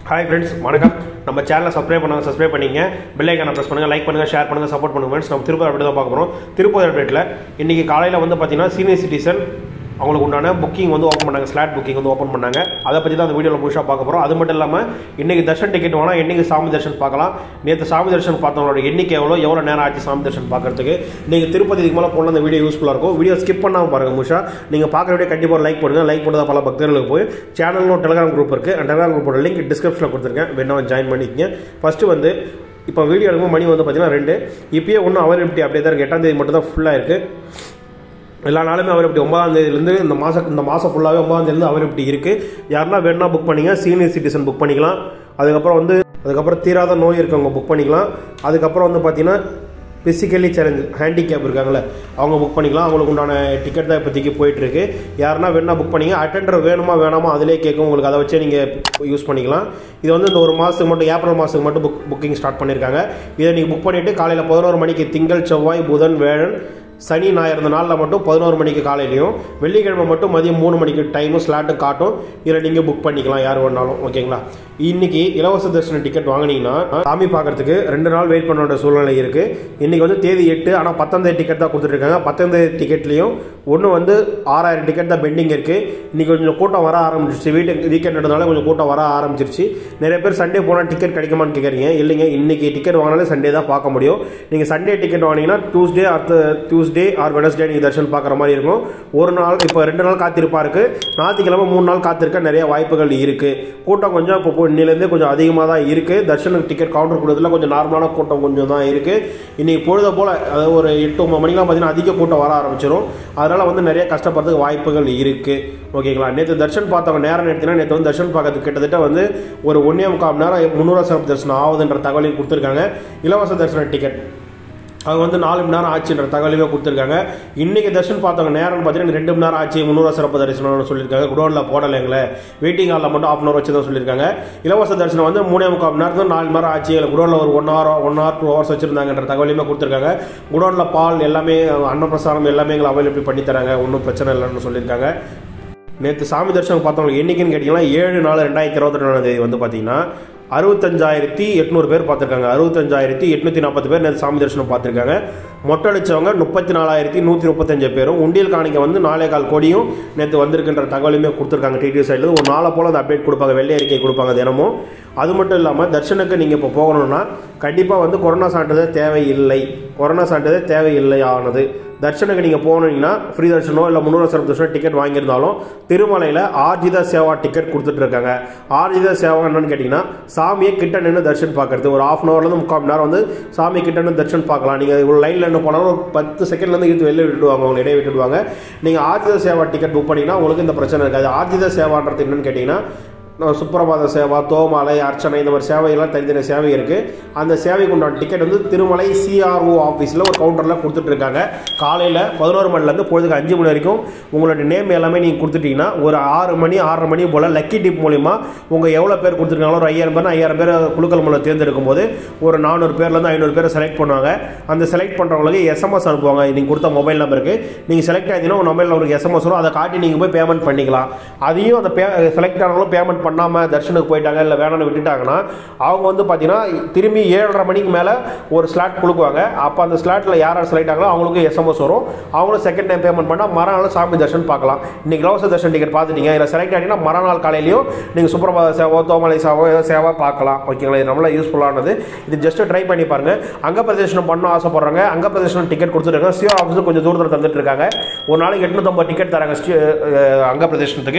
hi friends வணக்கம் நம்ம சேனலை சப்ஸ்கிரைப் பண்ணுங்க சப்ஸ்கிரைப் பண்ணிங்க பெல் ஐக்கான ப்ரெஸ் பண்ணுங்க லைக் பண்ணுங்க ஷேர் பண்ணுங்க சப்போர்ட் பண்ணுங்க ஃப்ரெண்ட்ஸ் நம்ம திருப்பதி அப்டேட் தான் பார்க்க போகிறோம் திருப்பதி அப்டேட்டில் இன்னைக்கு காலையில் வந்து பார்த்தீங்கன்னா சீனியர் சிட்டிசன் அவங்களுக்கு உண்டான புக்கிங் வந்து ஓப்பன் பண்ணாங்க ஸ்லாட் புக்கிங் வந்து ஓப்பன் பண்ணாங்க அதை பற்றி தான் அந்த வீடியோவில் முழுசாக பார்க்க போகிறோம் அது மட்டும் இல்லாமல் இன்னைக்கு தர்ஷன் டிக்கெட் வேணால் என்னைக்கு சாமி தர்ஷன் பார்க்கலாம் நேற்று சாமி தர்ஷன் பார்த்தவங்களோட எண்ணிக்கை எவ்வளோ எவ்வளோ நேரம் ஆச்சு சாமி தர்ஷன் பார்க்கறதுக்கு நீங்கள் திருப்பதி இதுக்கு மேலே போனால் அந்த வீடியோ யூஸ்ஃபுல்லாக இருக்கும் வீடியோ ஸ்கிப் பண்ணாமல் பாருங்கள் முஷா நீங்கள் பார்க்குற வீடியோ கண்டிப்பாக லைக் பண்ணுங்க லைக் பண்ணதா பல பக்தர்களுக்கு போய் சேனலும் டெலிகிராம் குரூப் இருக்குது அந்த டெலிகிராம் குரூப்போட லிங்க் டிஸ்கிரிப்ஷனில் கொடுத்துருக்கேன் வேணா ஜாயின் பண்ணிக்கங்க ஃபஸ்ட்டு வந்து இப்போ வீடியோ எடுக்கும் மணி வந்து பார்த்தீங்கன்னா ரெண்டு இப்பயே ஒன்றும் அவர் எப்படி அப்படியே தான் இருக்குது எட்டாம் தேதி மட்டும் தான் ஃபுல்லாக இருக்குது எல்லா நாளுமே அவர் இப்படி ஒன்பதாம் தேதியிலேருந்து இந்த மாதம் இந்த மாதம் ஃபுல்லாகவே ஒன்பதாம் தேதியிலேருந்து அவர் இப்படி இருக்குது யாருன்னா வேணா புக் பண்ணிங்க சீனியர் சிட்டிசன் புக் பண்ணிக்கலாம் அதுக்கப்புறம் வந்து அதுக்கப்புறம் தீராத நோய் இருக்கவங்க புக் பண்ணிக்கலாம் அதுக்கப்புறம் வந்து பார்த்தீங்கன்னா ஃபிசிக்கலி சேலஞ்ச் ஹேண்டிகேப் இருக்காங்களே அவங்க புக் பண்ணிக்கலாம் அவங்களுக்கு உண்டான டிக்கெட் தான் இப்போதைக்கு போயிட்டுருக்கு யாருன்னா வேணா புக் பண்ணிங்க அட்டெண்டர் வேணுமா வேணாமா அதிலே கேட்கும் உங்களுக்கு அதை வச்சே நீங்கள் யூஸ் பண்ணிக்கலாம் இது வந்து இந்த ஒரு மாதத்துக்கு மட்டும் ஏப்ரல் மாதத்துக்கு மட்டும் புக் புக்கிங் ஸ்டார்ட் பண்ணியிருக்காங்க இதை நீங்கள் புக் பண்ணிவிட்டு காலையில் பதினோரு மணிக்கு திங்கள் செவ்வாய் புதன் வேழன் சனி ஞாயிறு இந்த நாளில் மட்டும் பதினோரு மணிக்கு காலையிலையும் வெள்ளிக்கிழமை மட்டும் மதியம் மூணு மணிக்கு டைமும் ஸ்லாட்டும் காட்டும் இதில் நீங்கள் புக் பண்ணிக்கலாம் யார் வேணாலும் ஓகேங்களா இன்னைக்கு இலவச தரிசன டிக்கெட் வாங்கினீங்கன்னா சாமி பார்க்கறதுக்கு ரெண்டு நாள் வெயிட் பண்ண வேண்டிய சூழ்நிலை இருக்குது இன்னைக்கு வந்து தேதி எட்டு ஆனால் பத்தாம் தேதி டிக்கெட் தான் கொடுத்துட்ருக்காங்க பத்தாம் தேதி டிக்கெட்லேயும் ஒன்று வந்து ஆறாயிரம் டிக்கெட் தான் பெண்டிங் இருக்குது இன்னைக்கு கொஞ்சம் கூட்டம் வர ஆரம்பிச்சிருச்சு வீட்டு வீக்கெண்ட்னால கொஞ்சம் கூட்டம் வர ஆரம்பிச்சிருச்சு நிறைய பேர் சண்டே போனால் டிக்கெட் கிடைக்குமான்னு கேட்குறீங்க இல்லைங்க இன்னைக்கு டிக்கெட் வாங்கினாலே சண்டே தான் பார்க்க முடியும் நீங்கள் சண்டே டிக்கெட் வாங்கினீங்கன்னா டியூஸ்டே அடுத்த டியூஸ்டே ஆர் வெனஸ்டே நீங்கள் தர்ஷன் பார்க்குற மாதிரி இருக்கும் ஒரு நாள் இப்போ ரெண்டு நாள் காத்திருப்பா இருக்கு ஞாயிற்றுக்கிழமை மூணு நாள் காத்திருக்க நிறைய வாய்ப்புகள் இருக்குது கூட்டம் கொஞ்சம் இப்போ இன்னிலேருந்தே கொஞ்சம் அதிகமாக தான் இருக்குது தர்ஷனுக்கு டிக்கெட் கவுண்டர் கொடுத்ததுல கொஞ்சம் நார்மலான கூட்டம் கொஞ்சம் தான் இருக்குது இன்னைக்கு பொழுத போல் அதாவது ஒரு எட்டு ஒன்பது மணிக்கெலாம் பார்த்தீங்கன்னா அதிக கூட்டம் வர ஆரம்பிச்சிடும் அதனால் வந்து நிறைய கஷ்டப்படுறதுக்கு வாய்ப்புகள் இருக்குது ஓகேங்களா நேற்று தர்ஷன் பார்த்தவங்க நேரம் எடுத்தீங்கன்னா நேற்று வந்து தர்ஷன் பார்க்கறதுக்கு கிட்டத்தட்ட வந்து ஒரு ஒன்றே முக்கால் மணி நேரம் முந்நூறு சிறப்பு தரிசனம் ஆகுதுன்ற தகவலையும் கொடுத்துருக்காங்க இலவச தரிசன டிக்கெட் அவங்க வந்து நாலு மணி நேரம் ஆச்சுன்ற தகவலுமே கொடுத்துருக்காங்க இன்னைக்கு தர்ஷன் பார்த்தவங்க நேரம்னு பார்த்தீங்கன்னா ரெண்டு மணி நேரம் ஆச்சு முந்நூறு சிறப்பு தரிசனம்னு சொல்லியிருக்காங்க குடோனில் போடலை எங்களை வெயிட்டிங் ஹாலில் மட்டும் ஆஃப் அன் ஹவர் வச்சு தான் சொல்லியிருக்காங்க இலவச தரிசனம் வந்து மூணே முக்கால் மணி நேரத்தில் நாலு மணி நேரம் ஆச்சு இல்லை குடோனில் ஒரு one hour one hour two hours வச்சிருந்தாங்கன்ற தகவலையுமே கொடுத்துருக்காங்க குடோனில் பால் எல்லாமே அன்னப்பிரசாரம் எல்லாமே எங்களை அவைலபிள் பண்ணி தராங்க ஒன்றும் பிரச்சனை இல்லைன்னு சொல்லியிருக்காங்க நேற்று சாமி தரிசனம் பார்த்தவங்க என்னைக்குன்னு கேட்டிங்கன்னா ஏழு நாலு ரெண்டாயிரத்தி இருபத்தி ரெண்டாம் தேதி வந்து பார்த்தீங்கன்னா அறுபத்தஞ்சாயிரத்தி எட்நூறு பேர் பார்த்துருக்காங்க அறுபத்தஞ்சாயிரத்தி எட்நூற்றி நாற்பது பேர் நேற்று சாமி தரிசனம் பார்த்துருக்காங்க மொட்டை அடித்தவங்க முப்பத்தி நாலாயிரத்தி நூற்றி முப்பத்தஞ்சு பேரும் உண்டியல் காணிக்க வந்து நாலே கால் கோடியும் நேற்று வந்திருக்கின்ற தகவலுமே கொடுத்துருக்காங்க டிடி சைடில் ஒரு நாளை போல் அந்த அப்டேட் கொடுப்பாங்க வெள்ளை அறிக்கை கொடுப்பாங்க தினமும் அது மட்டும் இல்லாமல் தர்ஷனுக்கு நீங்கள் இப்போ போகணும்னா கண்டிப்பாக வந்து கொரோனா சான்றிதழ் தேவையில்லை கொரோனா சான்றிதழ் தேவையில்லை ஆனது தர்ஷனுக்கு நீங்கள் போனீங்கன்னா ஃப்ரீ தர்ஷனோ இல்லை முந்நூறு சிறப்பு தர்ஷனோ டிக்கெட் வாங்கியிருந்தாலும் திருமலையில் ஆர்ஜித சேவா டிக்கெட் கொடுத்துட்ருக்காங்க ஆர்ஜித சேவா என்னன்னு கேட்டிங்கன்னா சாமியை கிட்ட நின்று தர்ஷன் பார்க்கறது ஒரு ஆஃப் அன் ஹவர்லேருந்து முக்கால் மணி நேரம் வந்து சாமி கிட்ட நின்று தர்ஷன் பார்க்கலாம் நீங்கள் இவ்வளோ லைனில் என்ன போனாலும் ஒரு பத்து செகண்ட்லேருந்து இழுத்து வெளியே விட்டுடுவாங்க உங்களை இடையே விட்டுடுவாங்க நீங்கள் ஆர்ஜித சேவா டிக்கெட் புக் பண்ணிங்கன்னா உங்களுக்கு இந்த பிரச்சனை இருக்காது ஆர்ஜித சேவான்றது என்னன்னு கேட்டிங்கன்னா சுப்பிரபாத சேவா தோமாலை அர்ச்சனை இந்த மாதிரி சேவையெல்லாம் தனித்தனி சேவை இருக்குது அந்த சேவைக்கு உண்டான டிக்கெட் வந்து திருமலை சிஆர்ஓ ஆஃபீஸில் ஒரு கவுண்டரில் கொடுத்துட்ருக்காங்க காலையில் பதினோரு மணிலேருந்து பொழுதுக்கு அஞ்சு மணி வரைக்கும் உங்களோட நேம் எல்லாமே நீங்கள் கொடுத்துட்டீங்கன்னா ஒரு ஆறு மணி ஆறரை மணி போல் லக்கி டிப் மூலிமா உங்கள் எவ்வளோ பேர் கொடுத்துருக்காங்களோ ஒரு ஐயாயிரம் பேர் ஐயாயிரம் பேர் குழுக்கள் மூலம் தேர்ந்தெடுக்கும் போது ஒரு நானூறு பேர்லேருந்து ஐநூறு பேரை செலக்ட் பண்ணுவாங்க அந்த செலக்ட் பண்ணுறவங்களுக்கு எஸ்எம்எஸ் அனுப்புவாங்க நீங்கள் கொடுத்த மொபைல் நம்பருக்கு நீங்கள் செலக்ட் ஆகிட்டீங்கன்னா உங்கள் மொபைலில் ஒரு எஸ்எம்எஸ் வரும் அதை காட்டி நீங்கள் போய் பேமெண்ட் பண்ணிக்கலாம் அதையும் அந்த பே செலக்ட் ஆனவங்களும் பேமெண்ட் பண்ணாமல் தர்ஷனுக்கு போயிட்டாங்க இல்லை வேணும்னு விட்டுட்டாங்கன்னா அவங்க வந்து பார்த்தீங்கன்னா திரும்பி ஏழரை மணிக்கு மேலே ஒரு ஸ்லாட் கொடுக்குவாங்க அப்போ அந்த ஸ்லாட்டில் யார் யார் செலக்ட் ஆகலாம் அவங்களுக்கு எஸ்எம்எஸ் வரும் அவங்களும் செகண்ட் டைம் பேமெண்ட் பண்ணால் மறுநாள் சாமி தர்ஷன் பார்க்கலாம் இன்றைக்கி இலவச தர்ஷன் டிக்கெட் பார்த்துட்டீங்க இதில் செலக்ட் ஆகிட்டீங்கன்னா மறுநாள் காலையிலையும் நீங்கள் சுப்பிரபாத சேவோ தோமலை சேவோ ஏதோ சேவா பார்க்கலாம் ஓகேங்களா இது நம்மள யூஸ்ஃபுல்லானது இது ஜஸ்ட் ட்ரை பண்ணி பாருங்க அங்க பிரதேசனம் பண்ண ஆசைப்படுறாங்க அங்க பிரதேசனம் டிக்கெட் கொடுத்துருக்காங்க சிஓ ஆஃபீஸில் கொஞ்சம் தூரத்தில் தந்துட்டு இருக்காங்க ஒரு நாளைக்கு எட்நூத்தம்பது டிக்கெட் தராங்க ஸ்ரீ- அஹ் அங்க பிரதேசனத்துக்கு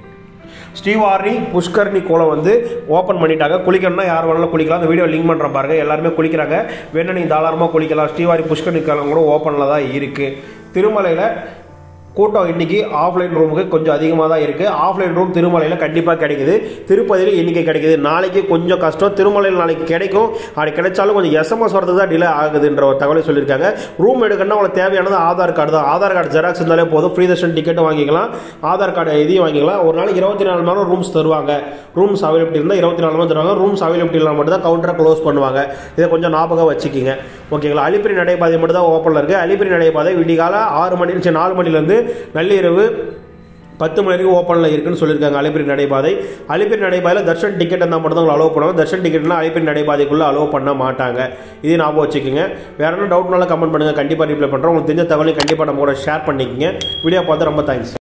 ஸ்ரீவாரி புஷ்கர்ணி குளம் வந்து ஓப்பன் பண்ணிட்டாங்க குளிக்கணும்னா யார் வேணாலும் குளிக்கலாம் அந்த வீடியோ லிங்க் பண்ணுற பாருங்க எல்லாருமே குளிக்கிறாங்க வேணா நீங்கள் தாராளமாக குளிக்கலாம் ஸ்ரீவாரி புஷ்கர்ணி குளம் கூட ஓப்பனில் தான் இருக்குது திருமலையில் கூட்டம் இன்னைக்கு ஆஃப்லைன் ரூமுக்கு கொஞ்சம் அதிகமாக தான் இருக்குது ஆஃப்லைன் ரூம் திருமலையில் கண்டிப்பாக கிடைக்குது திருப்பதியில் எண்ணிக்கை கிடைக்குது நாளைக்கு கொஞ்சம் கஷ்டம் திருமலையில் நாளைக்கு கிடைக்கும் அப்படி கிடைச்சாலும் கொஞ்சம் எஸ்எம்எஸ் வரதுக்கு தான் டிலே ஆகுதுன்ற ஒரு தகவலை சொல்லியிருக்காங்க ரூம் எடுக்கணும்னா உங்களுக்கு தேவையானது ஆதார் கார்டு தான் ஆதார் கார்டு ஜெராக்ஸ் இருந்தாலே போதும் ஃப்ரீ தர்ஷன் டிக்கெட்டும் வாங்கிக்கலாம் ஆதார் கார்டு இதையும் வாங்கிக்கலாம் ஒரு நாளைக்கு இருபத்தி நாலு மணி நேரம் ரூம்ஸ் தருவாங்க ரூம்ஸ் அவைலபிலிட்டி இருந்தால் இருபத்தி நாலு மணி தருவாங்க ரூம்ஸ் அவைலபிலிட்டி இல்லாமல் மட்டும் தான் கவுண்டரை க்ளோஸ் பண்ணுவாங்க இதை கொஞ்சம் ஞாபகம் வச்சுக்கிங்க ஓகேங்களா அலிப்பிரி நடைபாதை மட்டும் தான் ஓப்பனில் இருக்குது அலிப்பிரி நடைபாதை விடிகால ஆறு மணி சரி, நாலு மணிலேருந்து நள்ளிரவு பத்து மணி வரைக்கும் ஓப்பனில் இருக்குன்னு சொல்லியிருக்காங்க அலிப்பிரி நடைபாதை அலிப்பிரி நடைபாதையில் தர்ஷன் டிக்கெட் இருந்தால் மட்டும் தான் அலோவ் பண்ணுவாங்க தர்ஷன் டிக்கெட்னா அலிப்பிரி நடைபாதைக்குள்ளே அலோவ் பண்ண மாட்டாங்க இது ஞாபகம் வச்சுக்கோங்க வேற என்ன டவுட்னாலும் கமெண்ட் பண்ணுங்கள் கண்டிப்பாக ரிப்ளை பண்ணுறோம் உங்களுக்கு தெரிஞ்ச தகவலையும் கண்டிப்பாக நம்ம கூட ஷேர் பண்ணிக்கங்க வீடியோ பார்த்து ரொம்ப தேங்க்ஸ்